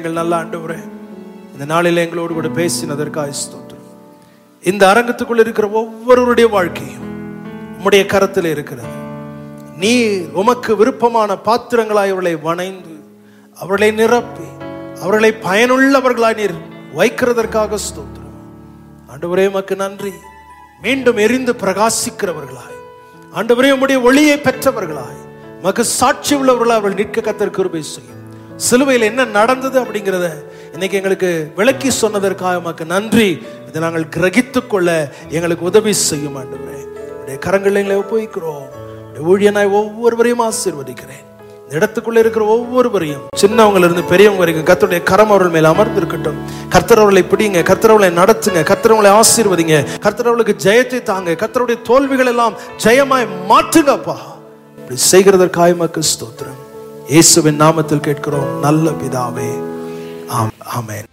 எங்கள் நல்ல ஆண்டவரே இந்த நாளில் எங்களோடு கூட பேசினதற்காக ஸ்தோத்திரம் இந்த அரங்கத்துக்குள்ள இருக்கிற ஒவ்வொருவருடைய வாழ்க்கையும் உம்முடைய கரத்தில் இருக்கிறது நீ உமக்கு விருப்பமான பாத்திரங்களாய் அவர்களை வணைந்து அவர்களை நிரப்பி அவர்களை பயனுள்ளவர்களாய் நீர் வைக்கிறதற்காக ஸ்தோத்திரம் ஆண்டவரே உமக்கு நன்றி மீண்டும் எரிந்து பிரகாசிக்கிறவர்களாய் ஆண்டவரே உம்முடைய ஒளியை பெற்றவர்களாய் மக்கு சாட்சி உள்ளவர்களாய் அவர்கள் நிற்க கத்தர் கிருபை செய்யும் சிலுவையில் என்ன நடந்தது அப்படிங்கிறத இன்னைக்கு எங்களுக்கு விளக்கி சொன்னதற்காக உமக்கு நன்றி இதை நாங்கள் கிரகித்துக் கொள்ள எங்களுக்கு உதவி செய்யும் ஆண்டவரே உடைய கரங்களில் எங்களை ஒப்புவிக்கிறோம் உடைய ஊழியனாய் ஒவ்வொருவரையும் ஆசீர்வதிக்கிறேன் இந்த இடத்துக்குள்ள இருக்கிற ஒவ்வொருவரையும் சின்னவங்க இருந்து பெரியவங்க வரைக்கும் கர்த்தருடைய கரம் அவர்கள் மேல் அமர்ந்திருக்கட்டும் கர்த்தர் அவர்களை பிடிங்க கர்த்தர் அவர்களை நடத்துங்க கர்த்தர் அவர்களை ஆசீர்வதிங்க கர்த்தர் அவர்களுக்கு ஜெயத்தை தாங்க கர்த்தருடைய தோல்விகள் எல்லாம் ஜெயமாய் மாற்றுங்கப்பா இப்படி செய்கிறதற்காக மக்கு ஸ்தோத்திரம் இயேசுவின் நாமத்தில் கேட்கிறோம் நல்ல பிதாவே ஆம் ஆமென்